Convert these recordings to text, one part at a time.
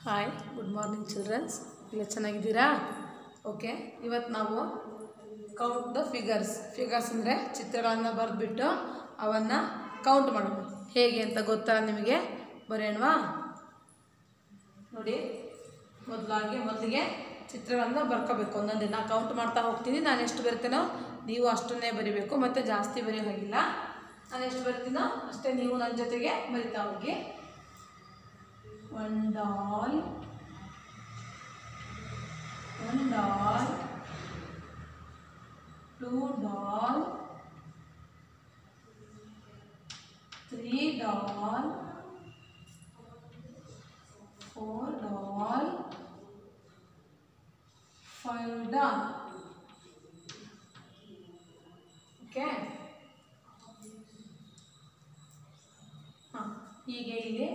Hi good morning children's ಎಲ್ಲ ಚೆನ್ನಾಗಿದ್ದೀರಾ okay ಇವತ್ತು ನಾವು ಕೌಂಟ್ ದ ಫಿಗರ್ಸ್ ಫಿಗರ್ಸ್ ಅಂದರೆ ಚಿತ್ರಗಳನ್ನು ಬರೆದ್ಬಿಟ್ಟು ಅವನ್ನು ಕೌಂಟ್ ಮಾಡೋಣ ಹೇಗೆ ಅಂತ ಗೊತ್ತಾ ನಿಮಗೆ ಬರೆಯೋಣವಾ ನೋಡಿ ಮೊದಲಾಗಿ ಮೊದಲಿಗೆ ಚಿತ್ರಗಳನ್ನು ಬರ್ಕೋಬೇಕು ಒಂದೊಂದೇ ನಾ ಕೌಂಟ್ ಮಾಡ್ತಾ ಹೋಗ್ತೀನಿ ನಾನು ಎಷ್ಟು ಬರಿತೀನೋ ನೀವು ಅಷ್ಟನ್ನೇ ಬರಿಬೇಕು ಮತ್ತು ಜಾಸ್ತಿ ಬರೆಯೋ ಹಾಗಿಲ್ಲ ನಾನು ಎಷ್ಟು ಬರ್ತೀನೋ ಅಷ್ಟೇ ನೀವು ನನ್ನ ಜೊತೆಗೆ ಬರಿತಾ ಹೋಗಿ one doll one doll two doll three doll four doll five doll okay ಹಾಂ ಹೀಗೆ ಇಲ್ಲಿ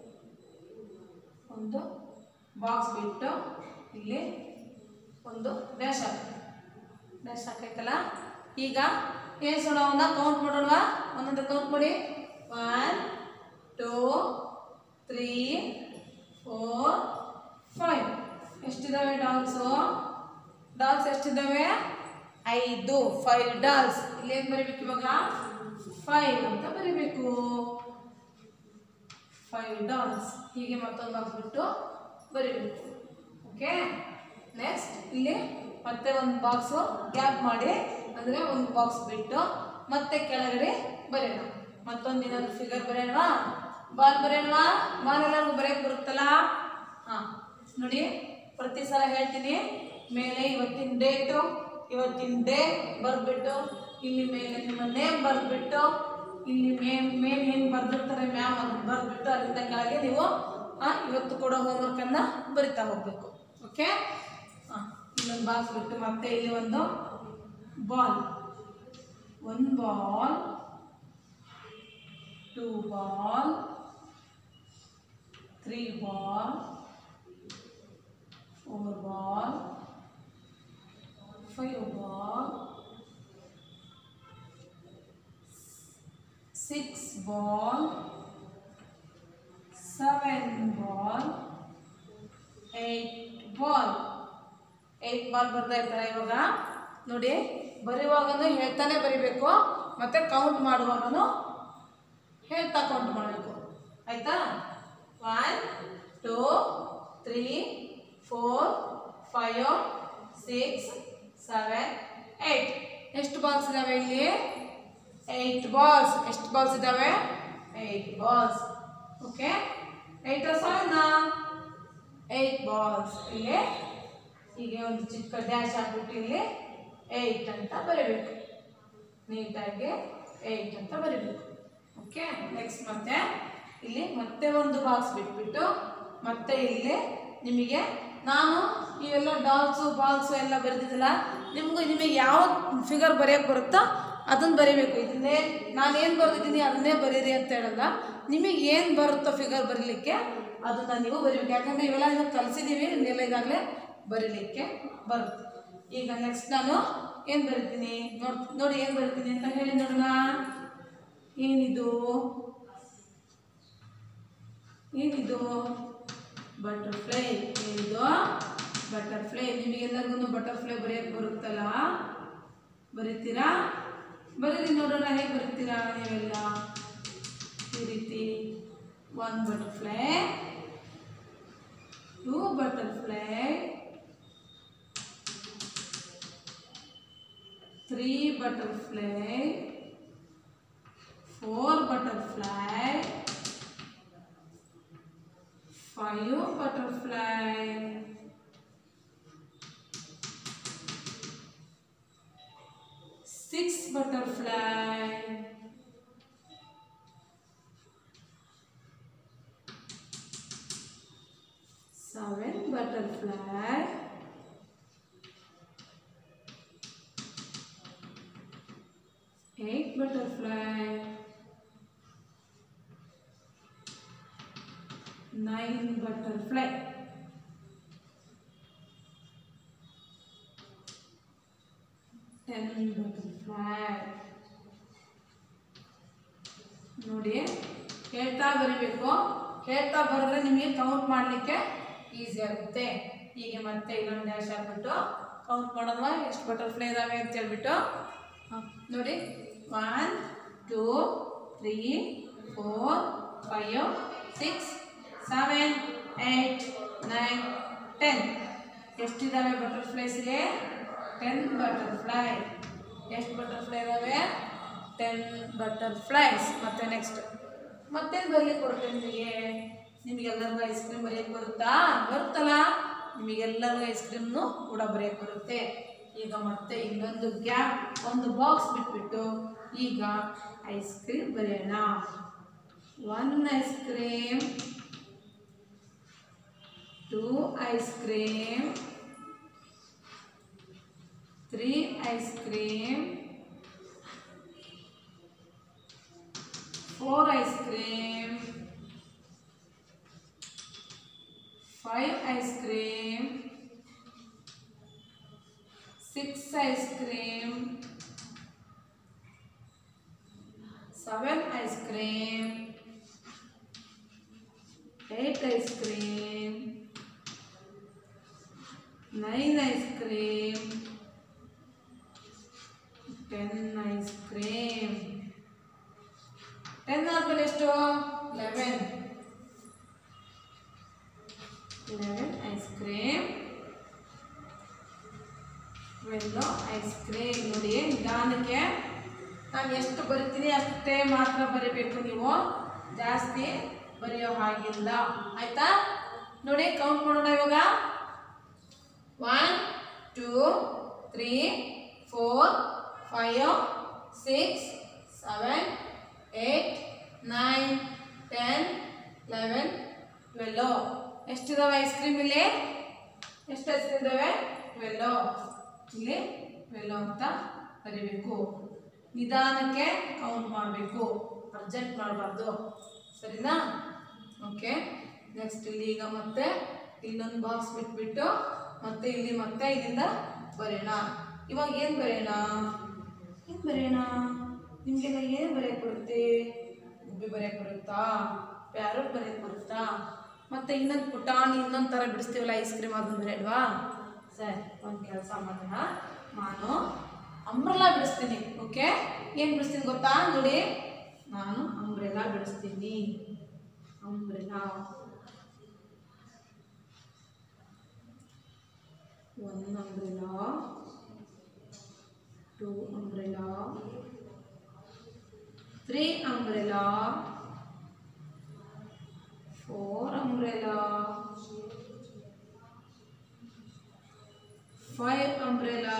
ಒಂದು ಬಾಕ್ಸ್ ಬಿಟ್ಟು ಇಲ್ಲಿ ಒಂದು ಡ್ಯಾಶ್ ಹಾಕಿ ಡ್ಯಾಶ್ ಹಾಕೈತಲ್ಲ ಈಗ ಏನು ಅವನ್ನ ಕೌಂಟ್ ಮಾಡೋಣವಾ ಒಂದೊಂದು ಕೌಂಟ್ ಮಾಡಿ one two three four five ಎಷ್ಟಿದ್ದಾವೆ ಡಾಲ್ಸು ಡಾಲ್ಸ್ ಎಷ್ಟಿದ್ದಾವೆ ಐದು ಫೈವ್ ಡಾಲ್ಸ್ ಇಲ್ಲಿ ಏನು ಬರಿಬೇಕು ಇವಾಗ ಫೈವ್ ಅಂತ ಬರಿಬೇಕು ಫೈವ್ ಡಾಲ್ಸ್ ಹೀಗೆ ಮತ್ತೊಂದು ಹಾಕ್ಬಿಟ್ಟು ಬರಿಬೇಕು ಓಕೆ ನೆಕ್ಸ್ಟ್ ಇಲ್ಲಿ ಮತ್ತೆ ಒಂದು ಬಾಕ್ಸು ಗ್ಯಾಪ್ ಮಾಡಿ ಅಂದರೆ ಒಂದು ಬಾಕ್ಸ್ ಬಿಟ್ಟು ಮತ್ತೆ ಕೆಳಗಡೆ ಬರೆಯೋಣ ಮತ್ತೊಂದು ಏನಾದ್ರು ಫಿಗರ್ ಬರೆಯೋಣವಾ ಬಾಲ್ ಬರೆಯೋಣವಾ ಬಾಲ್ ಎಲ್ಲರಿಗೂ ಬರೆಯಕ್ಕೆ ಬರುತ್ತಲ್ಲ ಹಾಂ ನೋಡಿ ಪ್ರತಿ ಸಲ ಹೇಳ್ತೀನಿ ಮೇಲೆ ಇವತ್ತಿನ ಡೇಟು ಇವತ್ತಿನ ಡೇ ಬರೆದ್ಬಿಟ್ಟು ಇಲ್ಲಿ ಮೇಲೆ ನಿಮ್ಮ ನೇಮ್ ಬರೆದ್ಬಿಟ್ಟು ಇಲ್ಲಿ ಮೇನ್ ಮೇನ್ ಏನು ಬರೆದಿರ್ತಾರೆ ಮ್ಯಾಮ್ ಅದನ್ನು ಬರೆದ್ಬಿಟ್ಟು ಅಲ್ಲಿಂದ ಕೆಳಗೆ ನೀವು ಆ, ಇವತ್ತು ಕೊಡೋ ಹೋಮ್ವರ್ಕನ್ನು ಬರಿತಾ ಹೋಗಬೇಕು ಓಕೆ ಹಾಂ ಇಲ್ಲೊಂದು ಬಾಕ್ಸ್ ಬಿಟ್ಟು ಮತ್ತೆ ಇಲ್ಲಿ ಒಂದು ಬಾಲ್ ಒಂದು ball two ball three ball four ball five ball six ball, seven ball, eight ball. Eight ball ಬರ್ತಾ ಇರ್ತಾರೆ ಇವಾಗ ನೋಡಿ ಬರೆಯುವಾಗನೂ ಹೇಳ್ತಾನೆ ಬರಿಬೇಕು ಮತ್ತೆ ಕೌಂಟ್ ಮಾಡುವಾಗನೂ ಹೇಳ್ತಾ ಕೌಂಟ್ ಮಾಡಬೇಕು ಆಯ್ತಾ one two three four five six seven eight ಎಷ್ಟು ಬಾಲ್ಸ್ ಇದಾವೆ ಇಲ್ಲಿ ಏಯ್ಟ್ ಬಾಲ್ಸ್ ಎಷ್ಟು ಬಾಲ್ಸ್ ಇದ್ದಾವೆ eight balls okay eight seven eight balls ಇಲ್ಲಿ ಹೀಗೆ ಒಂದು ಚಿಕ್ಕ ಡ್ಯಾಶ್ ಹಾಕ್ಬಿಟ್ಟು ಇಲ್ಲಿ ಏಯ್ಟ್ ಅಂತ ಬರೀಬೇಕು ನೀಟಾಗಿ ಏಯ್ಟ್ ಅಂತ ಬರೀಬೇಕು ಓಕೆ ನೆಕ್ಸ್ಟ್ ಮತ್ತೆ ಇಲ್ಲಿ ಮತ್ತೆ ಒಂದು ಬಾಕ್ಸ್ ಬಿಟ್ಬಿಟ್ಟು ಮತ್ತೆ ಇಲ್ಲಿ ನಿಮಗೆ ನಾನು ಇವೆಲ್ಲ ಡಾಲ್ಸು ಬಾಲ್ಸು ಎಲ್ಲ ಬರೆದಿದ್ದಲ್ಲ ನಿಮಗೂ ನಿಮಗೆ ಯಾವ ಫಿಗರ್ ಬರೆಯೋಕ್ಕೆ ಬರುತ್ತೋ ಅದನ್ನು ಬರೀಬೇಕು ಇದನ್ನೇ ನಾನು ಏನು ಬರೆದಿದ್ದೀನಿ ಅದನ್ನೇ ಬರೀರಿ ಅಂತ ಹೇಳಲ್ಲ ನಿಮಗೆ ಏನು ಬರುತ್ತೋ ಫಿಗರ್ ಬರೀಲಿಕ್ಕೆ ಅದನ್ನು ನೀವು ಬರೀಬೇಕು ಯಾಕಂದರೆ ಇವೆಲ್ಲ ನೀವು ಕಲಿಸಿದ್ದೀವಿ ಇದೆಲ್ಲ ಈಗಾಗಲೇ ಬರೀಲಿಕ್ಕೆ ಬರುತ್ತೆ ಈಗ ನೆಕ್ಸ್ಟ್ ನಾನು ಏನು ಬರಿತೀನಿ ನೋಡ್ ನೋಡಿ ಏನು ಬರಿತೀನಿ ಅಂತ ಹೇಳಿ ನೋಡೋಣ ಏನಿದು ಏನಿದು ಬಟರ್ಫ್ಲೈ ಏನಿದು ಬಟರ್ಫ್ಲೈ ನಿಮಗೆಲ್ಲರಿಗೂ ಬಟರ್ಫ್ಲೈ ಬರೆಯೋಕ್ಕೆ ಬರುತ್ತಲ್ಲ ಬರೀತೀರಾ ಬರೀರಿ ನೋಡೋಣ ಹೇಗೆ ಬರೀತೀರಾ ನೀವೆಲ್ಲ ಈ ರೀತಿ one butterfly two butterfly three butterfly four butterfly five butterfly six butterfly seven butterfly eight butterfly nine butterfly ten butterfly ನೋಡಿ ಹೇಳ್ತಾ ಬರಿಬೇಕು ಹೇಳ್ತಾ ಬರೆದ್ರೆ ನಿಮಗೆ ಕೌಂಟ್ ಮಾಡಲಿಕ್ಕೆ ಈಸಿ ಆಗುತ್ತೆ ಹೀಗೆ ಮತ್ತೆ ಇನ್ನೊಂದು ಡ್ಯಾಶ್ ಹಾಕ್ಬಿಟ್ಟು ಕೌಂಟ್ ಮಾಡೋಣ ಎಷ್ಟು ಬಟರ್ಫ್ಲೈ ಇದಾವೆ ಅಂತ ಹೇಳ್ಬಿಟ್ಟು ಹ, ನೋಡಿ one two three four five six seven eight nine ten ಎಷ್ಟಿದ್ದಾವೆ ಬಟರ್ಫ್ಲೈಸ್ ಇಲ್ಲಿ ಟೆನ್ ಬಟರ್ಫ್ಲೈ ಎಷ್ಟು ಬಟರ್ಫ್ಲೈ ಇದಾವೆ ಟೆನ್ ಬಟರ್ಫ್ಲೈಸ್ ಮತ್ತೆ ನೆಕ್ಸ್ಟ್ ಮತ್ತೇನು ಬರಲಿಕ್ಕೆ ಬರುತ್ತೆ ನಿಮಗೆ ನಿಮಗೆಲ್ಲರಿಗೂ ಐಸ್ ಕ್ರೀಮ್ ಬರೆಯಕ್ಕೆ ಬರುತ್ತಾ ಬರುತ್ತಲ್ಲ ನಿಮಗೆಲ್ಲರಿಗೂ ಐಸ್ ಕ್ರೀಮ್ನು ಕೂಡ ಬರೆಯಕ್ಕೆ ಬರುತ್ತೆ ಈಗ ಮತ್ತೆ ಇನ್ನೊಂದು ಗ್ಯಾಪ್ ಒಂದು ಬಾಕ್ಸ್ ಬಿಟ್ಬಿಟ್ಟು ಈಗ ಐಸ್ ಕ್ರೀಮ್ ಬರೆಯೋಣ one ice cream two ice cream three ice cream four ice cream, five ice cream, six ice cream, seven ice cream, eight ice cream, nine ice cream, ten ice cream. Ten ಆದ್ಮೇಲೆ ಎಷ್ಟು eleven eleven ice cream yellow ice cream ನೋಡಿ ನಿಧಾನಕ್ಕೆ ನಾನು ಎಷ್ಟು ಬರಿತೀನಿ ಅಷ್ಟೇ ಮಾತ್ರ ಬರಿಬೇಕು ನೀವು ಜಾಸ್ತಿ ಬರೆಯೋ ಹಾಗಿಲ್ಲ ಆಯ್ತಾ ನೋಡಿ ಕೌಂಟ್ ಮಾಡೋಣ ಇವಾಗ one two three four five six seven eight nine ten eleven twelve ಎಷ್ಟಿದಾವೆ ಐಸ್ ಕ್ರೀಮ್ ಇಲ್ಲಿ ಎಷ್ಟು ಐಸ್ ಕ್ರೀಮ್ ಇದಾವೆ ಟ್ವೆಲ್ಲೋ ಇಲ್ಲಿ ಟ್ವೆಲ್ಲೋ ಅಂತ ಬರಿಬೇಕು ನಿಧಾನಕ್ಕೆ ಕೌಂಟ್ ಮಾಡಬೇಕು ಅರ್ಜೆಂಟ್ ಮಾಡಬಾರ್ದು ಸರಿನಾ ಓಕೆ ನೆಕ್ಸ್ಟ್ ಇಲ್ಲಿ ಈಗ ಮತ್ತೆ ಇಲ್ಲೊಂದು ಬಾಕ್ಸ್ ಬಿಟ್ಬಿಟ್ಟು ಮತ್ತೆ ಇಲ್ಲಿ ಮತ್ತೆ ಇಲ್ಲಿಂದ ಬರೆಯೋಣ ಇವಾಗ ಏನು ಬರೆಯೋಣ ಏನು ಬರೆಯೋಣ ನಿಮಗೆಲ್ಲ ಏನು ಬರೆಯಕ್ಕೆ ಬರುತ್ತೆ ಗುಬ್ಬಿ ಬರೆಯಕ್ಕೆ ಬರುತ್ತಾ ಪ್ಯಾರೋಟ್ ಬರೆಯಕ್ಕೆ ಬರುತ್ತಾ ಮತ್ತೆ ಇನ್ನೊಂದು ಪುಟಾಣಿ ಇನ್ನೊಂದು ಥರ ಬಿಡಿಸ್ತೀವಲ್ಲ ಐಸ್ ಕ್ರೀಮ್ ಅದನ್ನು ಬರೆಯಲ್ವಾ ಸರಿ ಒಂದು ಕೆಲಸ ಮಾಡೋಣ ನಾನು ಅಂಬ್ರೆಲಾ ಬಿಡಿಸ್ತೀನಿ ಓಕೆ ಏನು ಬಿಡಿಸ್ತೀನಿ ಗೊತ್ತಾ ನೋಡಿ ನಾನು ಅಂಬ್ರೆಲಾ ಬಿಡಿಸ್ತೀನಿ umbrella one umbrella two umbrella three umbrella, four umbrella, five umbrella,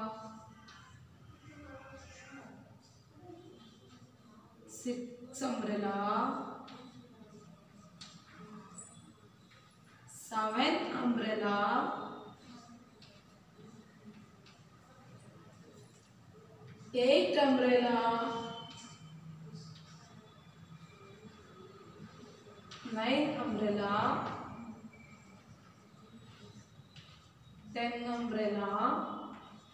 six umbrella, seven umbrella, eight umbrella. nine umbrella, ten umbrella,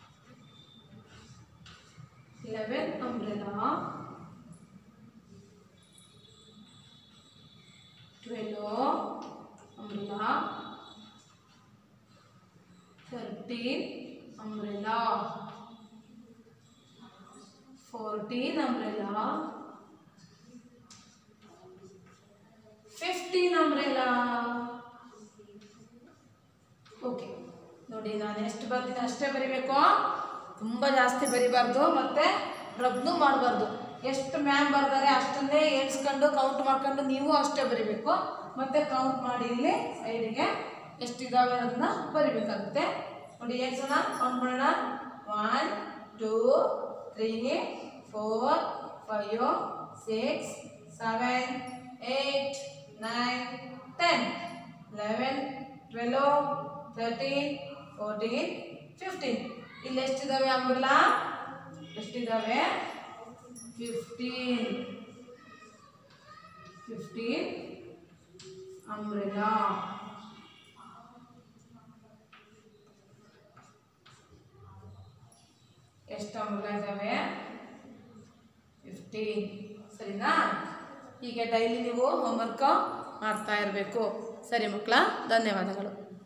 eleven umbrella, twelve umbrella, thirteen umbrella, fourteen umbrella. Fifteen umbrella okay ನೋಡಿ ನಾನು ಎಷ್ಟು ಬರ್ತೀನಿ ಅಷ್ಟೇ ಬರಿಬೇಕು ತುಂಬ ಜಾಸ್ತಿ ಬರಿಬಾರ್ದು ಮತ್ತು ರಬ್ನು ಮಾಡಬಾರ್ದು ಎಷ್ಟು ಮ್ಯಾಮ್ ಬರ್ತಾರೆ ಅಷ್ಟನ್ನೇ ಎಣಿಸ್ಕೊಂಡು ಕೌಂಟ್ ಮಾಡ್ಕೊಂಡು ನೀವು ಅಷ್ಟೇ ಬರಿಬೇಕು ಮತ್ತು ಕೌಂಟ್ ಮಾಡಿ ಇಲ್ಲಿ ಸೈಡಿಗೆ ಎಷ್ಟಿದ್ದಾವೆ ಅನ್ನೋದನ್ನ ಬರಿಬೇಕಾಗುತ್ತೆ ನೋಡಿ ಏನು ಸಲ ಕೌಂಟ್ ಮಾಡೋಣ one two three four five six seven eight nine ten eleven twelve thirteen fourteen fifteen ಇಲ್ಲಿ ಎಷ್ಟಿದ್ದಾವೆ ಅಂಬ್ರಲ್ಲ ಎಷ್ಟಿದ್ದಾವೆ ಫಿಫ್ಟೀನ್ ಫಿಫ್ಟೀನ್ ಅಂಬ್ರೆಲಾ ಎಷ್ಟು ಅಂಬ್ರೆಲಾ ಇದ್ದಾವೆ ಫಿಫ್ಟೀನ್ ಸರಿನಾ ಹೀಗೆ ಡೈಲಿ ನೀವು ಹೋಮ್ವರ್ಕ್ ಮಾಡ್ತಾ ಇರಬೇಕು ಸರಿ ಮಕ್ಕಳ ಧನ್ಯವಾದಗಳು